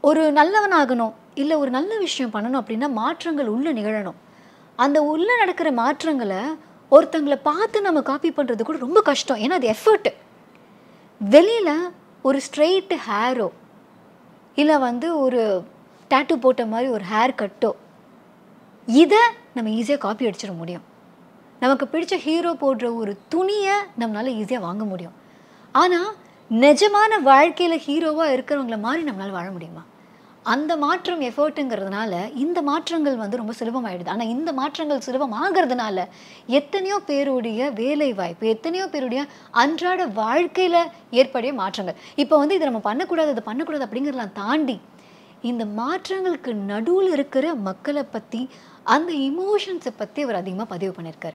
ஒரு நல்லவனாகணும் இல்லை ஒரு நல்ல விஷயம் பண்ணணும் அப்படின்னா மாற்றங்கள் உள்ளே நிகழணும் அந்த உள்ளே நடக்கிற மாற்றங்களை ஒருத்தங்களை பார்த்து நம்ம காப்பி பண்ணுறது கூட ரொம்ப கஷ்டம் ஏன்னா அது எஃபர்ட்டு வெளியில் ஒரு ஸ்ட்ரெயிட் ஹேரோ இல்லை வந்து ஒரு டேட்டூ போட்ட மாதிரி ஒரு ஹேர் கட்டோ இதை நம்ம ஈஸியாக காப்பி அடிச்சிட முடியும் நமக்கு பிடிச்ச ஹீரோ போடுற ஒரு துணியை நம்மளால் ஈஸியாக வாங்க முடியும் ஆனால் நிஜமான வாழ்க்கையில் ஹீரோவாக இருக்கிறவங்கள மாதிரி நம்மளால் வாழ முடியுமா அந்த மாற்றம் எஃபர்ட்டுங்கிறதுனால இந்த மாற்றங்கள் வந்து ரொம்ப சுலபமாயிடுது ஆனால் இந்த மாற்றங்கள் சுலபமாகிறதுனால எத்தனையோ பேருடைய வேலை வாய்ப்பு எத்தனையோ பேருடைய அன்றாட வாழ்க்கையில் ஏற்படைய மாற்றங்கள் இப்போ வந்து இதை நம்ம பண்ணக்கூடாது அதை பண்ணக்கூடாது அப்படிங்கிறதெல்லாம் தாண்டி இந்த மாற்றங்களுக்கு நடுவில் இருக்கிற மக்களை பற்றி அந்த இமோஷன்ஸை பற்றி அவர் அதிகமாக பதிவு பண்ணியிருக்காரு